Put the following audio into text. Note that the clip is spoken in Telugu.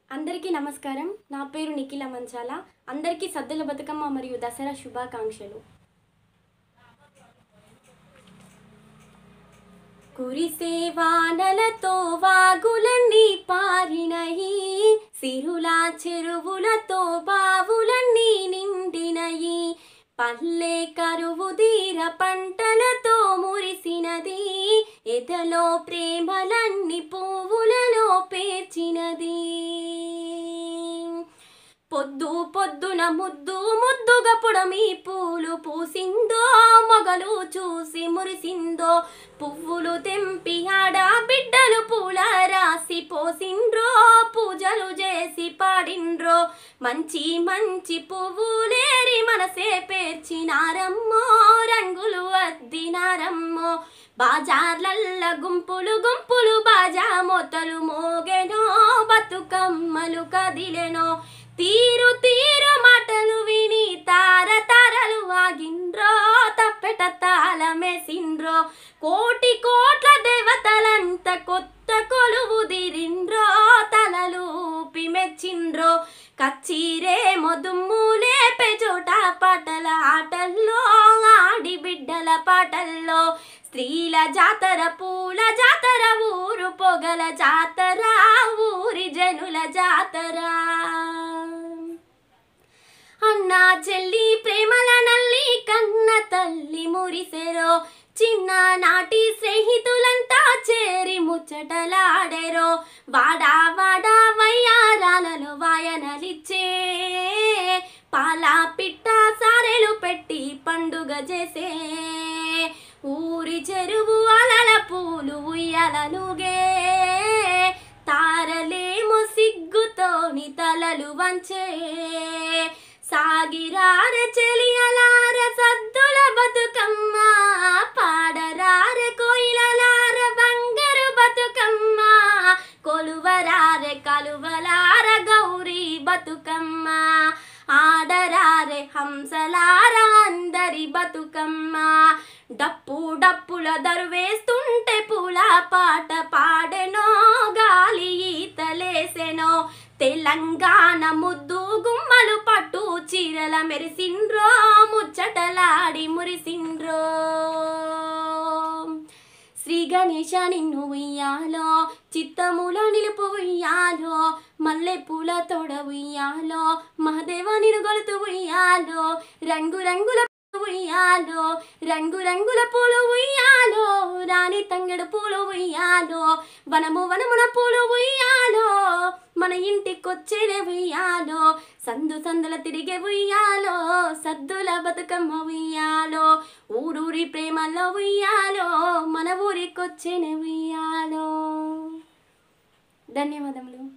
అందరికీ నమస్కారం నా పేరు నిఖిల మంచాల అందరికీ సద్దుల బతుకమ్మ మరియు దసరా శుభాకాంక్షలు కురిసే వానలతో వాగులన్నీ పారినయి సిరుల చెరువులతో బావులన్నీ నిండినయి పల్లె కరువు తీర పంటలతో మురిసినది ఎదలో ప్రేమలన్నీ పువ్వులలో పేర్చినది పొద్దు పొద్దున ముద్దు ముద్దుగా పుడమి పూలు పూసిందో మొగలు చూసి మురిసిందో పువ్వులు తెంపి ఆడ బిడ్డలు పూల రాసి పోసిండ్రో పూజలు చేసి పాడిండ్రో మంచి మంచి పువ్వులేరి మనసే పేర్చినారమ్మో రంగులు అద్దినారమ్మో బాజార్లల్ల గుంపులు గుంపులు బాజా మొత్తలు మోగెనో బతుకమ్మలు కదిలెనో తీరు తీరు మాటలు విని తార తారలు ఆగిండ్రో తప్పెట తాళమేసిండ్రో కోటి కోట్ల దేవతలంత కొత్త కొలువు దిరిండ్రో తలలూపి మెచ్చిండ్రో కచ్చిరే మొదుమ్ములే పెచోట పాటల ఆటల్లో ఆడి బిడ్డల పాటల్లో స్త్రీల జాతర పూల జాతర ఊరు పొగల జాతర ఊరి జనుల జాతర అన్న చెల్లి ప్రేమల నల్లి కన్న తల్లి మురిసెరో చిన్న నాటి స్నేహితులంతా చేరి ముచ్చటలాడెరో వాడా వాడా వయ్యారాలలో వాయనలిచ్చే పాల పిట్ట సారెలు పెట్టి పండుగ చేసే ఊరి చెరువు అలల పూలు ఉయ్యలనుగే తారలేమో సిగ్గుతోని తలలు వంచే సాగిరార చెలియలార సద్దుల బతుకమ్మ పాడరార కోయిలలార బంగారు బతుకమ్మ కొలువరార కలువలార గౌరీ బతుకమ్మ ఆడరారే హంసలార అందరి బతుకమ్మ డప్పు డప్పుల దరువేస్తుంటే పూల పాట పాడెనో గాలి ఈతలేసెనో తెలంగాణ ముద్దు గుమ్మలు పట్టు చీరల మెరిసిండ్రో ముచ్చటలాడి మురిసిండ్రో శ్రీ గణేశ నిన్ను ఉయ్యాలో చిత్తములో నిలుపు ఉయ్యాలో మల్లె పూల తోడ ఉయ్యాలో మహదేవ నిరుగొలుతు ఉయ్యాలో రంగు రంగుల పూలు ఉయ్యాలో రంగు రంగుల పూలు ఉయ్యాలో రాణి తంగడు పూలు ఉయ్యాలో వనము వనమున పూలు ఉయ్యాలో మన ఇంటికొచ్చేనే ఉయ్యాలో సందు సందుల తిరిగే ఉయ్యాలో సద్దుల బతుకమ్మ ఉయ్యాలో ఊరూరి ప్రేమలో ఉయ్యాలో మన ఊరికొచ్చేనే ఉయ్యాలో ధన్యవాదములు